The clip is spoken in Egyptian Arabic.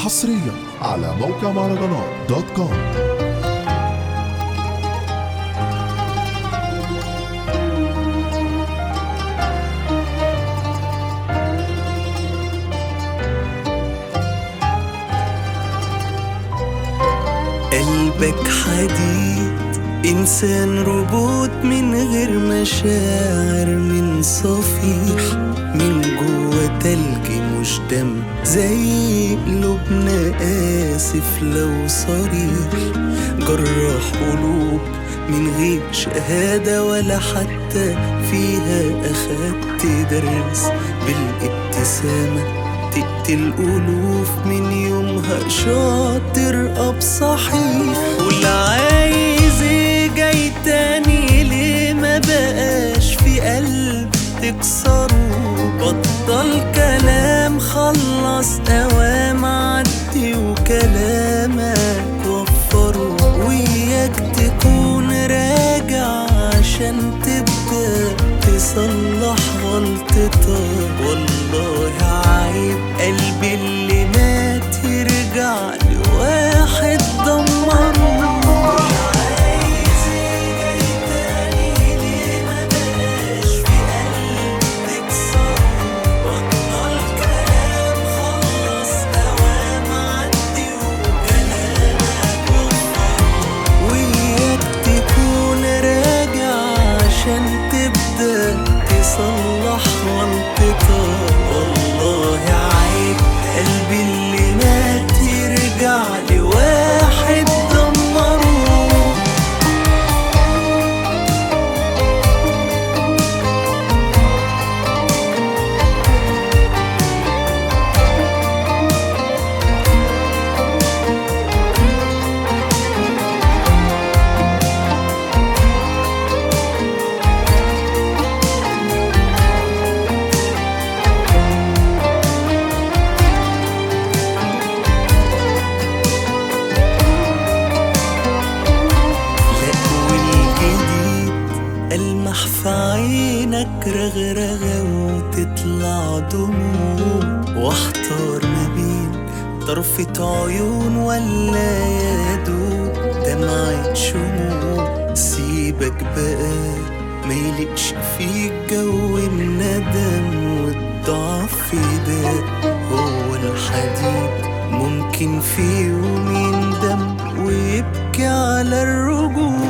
حصريا على موقع مهرجانات دوت كوم قلبك حديد إنسان روبوت من غير مشاعر من صفيح من جوه تلج مش دم زي قلوبنا آسف لو صريح جراح قلوب من غير شهادة ولا حتى فيها أخدت درس بالابتسامة تقتل ألوف من يومها شاطر أب صحيح ولا عايز إيه جاي تاني ليه ما بقاش في قلب تكسره بطل كلام خلص أوام عدي وكلامك وفره وياك تكون راجع عشان تبدأ تصلح غلطتك والله عيب قلبي اللي مات يرجع لواحد دمره عايز جاي تاني ليه ما بقاش في قلب تكسره بطل كلام خلص أوام عدي وكلامك وفره وياك تكون راجع عشان تبدأ تصلح غلطتك والله عيب قلبي اللي مات يرجع لواحد دمره لا والجديد ألمح في عينك رغرغة وتطلع دموع واحتار ما بين طرفة عيون ولا يدوب دمعة شموع سيبك بقى ما يليقش فيك جو الندم والضعف ده هو الحديد ممكن في يوم يندم ويبكي على الرجوع